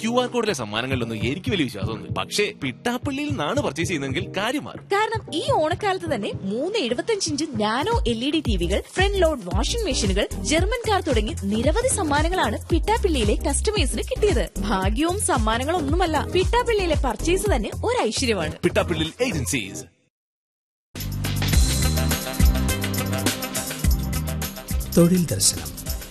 Q R കോഡിലെ സമ്മാനങ്ങളിലൊന്നും എനിക്ക് വലിയ വിശ്വാസമൊന്നും പക്ഷേ പിട്ടാപ്പള്ളിയിൽ നിന്നാണ് പർച്ചേസ് ചെയ്യുന്നതെങ്കിൽ കാര്യം മാറും കാരണം ഈ ഓണക്കാലത്ത് തന്നെ മൂന്ന് എഴുപത്തഞ്ച് inch nano L E D ടിവികൾ ഫ്രണ്ട് ലോഡ് വാഷിംഗ് മെഷീനുകൾ ജർമ്മൻ കാർ തുടങ്ങി നിരവധി സമ്മാനങ്ങളാണ് പിട്ടാപ്പിള്ളിയിലെ കസ്റ്റമേഴ്സിന് കിട്ടിയത് ഭാഗ്യവും സമ്മാനങ്ങളൊന്നുമല്ല പിട്ടാപ്പിള്ളിയിലെ പർച്ചേസ് തന്നെ ഒരു ഐശ്വര്യമാണ് പിട്ടാപ്പള്ളിയിൽ ഏജൻസീസ് തൊഴിൽ ദർശനം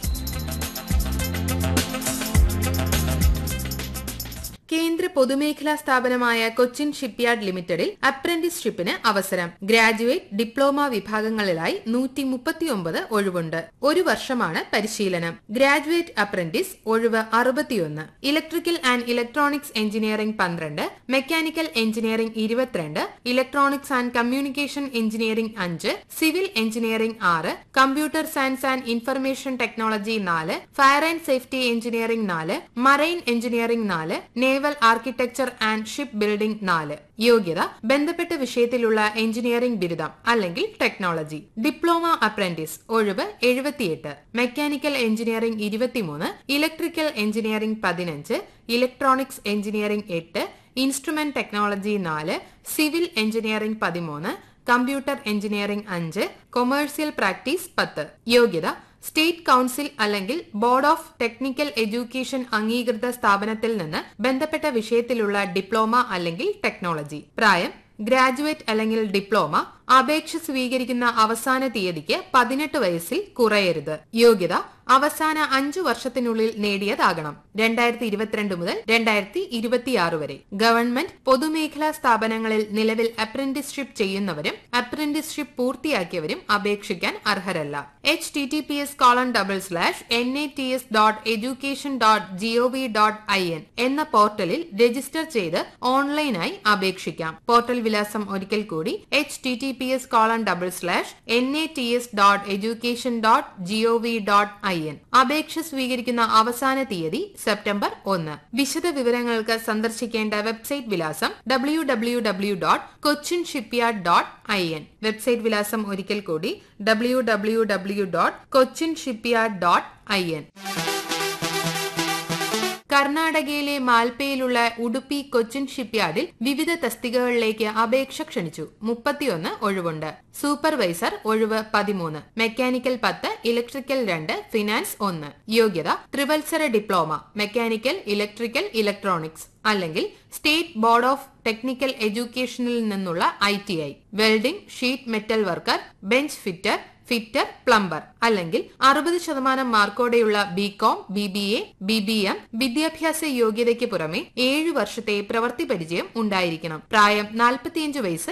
കേന്ദ്ര പൊതുമേഖലാ സ്ഥാപനമായ കൊച്ചിൻ ഷിപ്പ്യാർഡ് ലിമിറ്റഡിൽ അപ്രന്റീസ്ഷിപ്പിന് അവസരം ഗ്രാജുവേറ്റ് ഡിപ്ലോമ വിഭാഗങ്ങളിലായി നൂറ്റി മുപ്പത്തിയൊമ്പത് ഒഴിവുണ്ട് ഒരു വർഷമാണ് പരിശീലനം ഗ്രാജുവേറ്റ് അപ്രന്റീസ് ഒഴിവ് അറുപത്തിയൊന്ന് ഇലക്ട്രിക്കൽ ആൻഡ് ഇലക്ട്രോണിക്സ് എഞ്ചിനീയറിംഗ് പന്ത്രണ്ട് മെക്കാനിക്കൽ എഞ്ചിനീയറിംഗ് ഇരുപത്തിരണ്ട് ഇലക്ട്രോണിക്സ് ആൻഡ് കമ്മ്യൂണിക്കേഷൻ എഞ്ചിനീയറിംഗ് അഞ്ച് സിവിൽ എഞ്ചിനീയറിംഗ് ആറ് computer science and information technology നാല് ഫയർ ആൻഡ് സേഫ്റ്റി എഞ്ചിനീയറിംഗ് നാല് മറൈൻ എഞ്ചിനീയറിംഗ് നാല് naval architecture and ship building നാല് യോഗ്യത ബന്ധപ്പെട്ട വിഷയത്തിലുള്ള എഞ്ചിനീയറിംഗ് ബിരുദം അല്ലെങ്കിൽ ടെക്നോളജി ഡിപ്ലോമ അപ്രന്റീസ് ഒഴിവ് എഴുപത്തിയെട്ട് മെക്കാനിക്കൽ എഞ്ചിനീയറിംഗ് ഇരുപത്തിമൂന്ന് ഇലക്ട്രിക്കൽ എഞ്ചിനീയറിംഗ് പതിനഞ്ച് ഇലക്ട്രോണിക്സ് എഞ്ചിനീയറിംഗ് എട്ട് ഇൻസ്ട്രുമെന്റ് ടെക്നോളജി നാല് സിവിൽ എഞ്ചിനീയറിംഗ് പതിമൂന്ന് കമ്പ്യൂട്ടർ എഞ്ചിനീയറിംഗ് അഞ്ച് കൊമേഴ്സ്യൽ പ്രാക്ടീസ് പത്ത് യോഗ്യത സ്റ്റേറ്റ് കൌൺസിൽ അല്ലെങ്കിൽ ബോർഡ് ഓഫ് ടെക്നിക്കൽ എഡ്യൂക്കേഷൻ അംഗീകൃത സ്ഥാപനത്തിൽ നിന്ന് ബന്ധപ്പെട്ട വിഷയത്തിലുള്ള ഡിപ്ലോമ അല്ലെങ്കിൽ ടെക്നോളജി പ്രായം ഗ്രാജുവേറ്റ് അല്ലെങ്കിൽ ഡിപ്ലോമ അപേക്ഷ സ്വീകരിക്കുന്ന അവസാന തീയതിക്ക് പതിനെട്ട് വയസ്സിൽ കുറയരുത് യോഗ്യത അവസാന അഞ്ചു വർഷത്തിനുള്ളിൽ നേടിയതാകണം രണ്ടായിരത്തി ഇരുപത്തിരണ്ട് മുതൽ രണ്ടായിരത്തി ഇരുപത്തിയാറ് വരെ ഗവൺമെന്റ് പൊതുമേഖലാ സ്ഥാപനങ്ങളിൽ നിലവിൽ അപ്രന്റീസ്ഷിപ്പ് ചെയ്യുന്നവരും അപ്രന്റീസ്ഷിപ്പ് പൂർത്തിയാക്കിയവരും അപേക്ഷിക്കാൻ അർഹരല്ല H T T P S colon double slash N I T S dot education dot gov dot I N എന്ന പോർട്ടലിൽ രജിസ്റ്റർ ചെയ്ത് ഓൺലൈനായി അപേക്ഷിക്കാം പോർട്ടൽ വിലാസം ഒരിക്കൽ കൂടി H T T P S colon double slash N A T S dot education dot gov dot I N അപേക്ഷ സ്വീകരിക്കുന്ന അവസാന തീയതി സെപ്റ്റംബർ ഒന്ന് വിശദ വിവരങ്ങൾക്ക് സന്ദർശിക്കേണ്ട വെബ്സൈറ്റ് വിലാസം W W W dot Cochin shipyard dot I N website വിലാസം ഒരിക്കൽ കൂടി W W W dot Cochin shipyard dot I N കർണാടകയിലെ മാൽപ്പയിലുള്ള ഉടുപ്പി കൊച്ചിൻ ഷിപ്പ്യാർഡിൽ വിവിധ തസ്തികകളിലേക്ക് അപേക്ഷ ക്ഷണിച്ചു മുപ്പത്തിയൊന്ന് ഒഴിവുണ്ട് സൂപ്പർവൈസർ ഒഴിവ് പതിമൂന്ന് മെക്കാനിക്കൽ പത്ത് ഇലക്ട്രിക്കൽ രണ്ട് ഫിനാൻസ് ഒന്ന് യോഗ്യത ത്രിവത്സര ഡിപ്ലോമ മെക്കാനിക്കൽ ഇലക്ട്രിക്കൽ ഇലക്ട്രോണിക്സ് അല്ലെങ്കിൽ സ്റ്റേറ്റ് ബോർഡ് ഓഫ് ടെക്നിക്കൽ എഡ്യൂക്കേഷനിൽ നിന്നുള്ള I T I welding sheet metal worker bench fitter fitter plumber അല്ലെങ്കിൽ അറുപത് ശതമാനം മാർക്കോടെയുള്ള B com B B A B B M വിദ്യാഭ്യാസ യോഗ്യതയ്ക്ക് പുറമെ ഏഴു വർഷത്തെ പ്രവൃത്തി പരിചയം ഉണ്ടായിരിക്കണം പ്രായം നാൽപ്പത്തിയഞ്ച് വയസ്സ്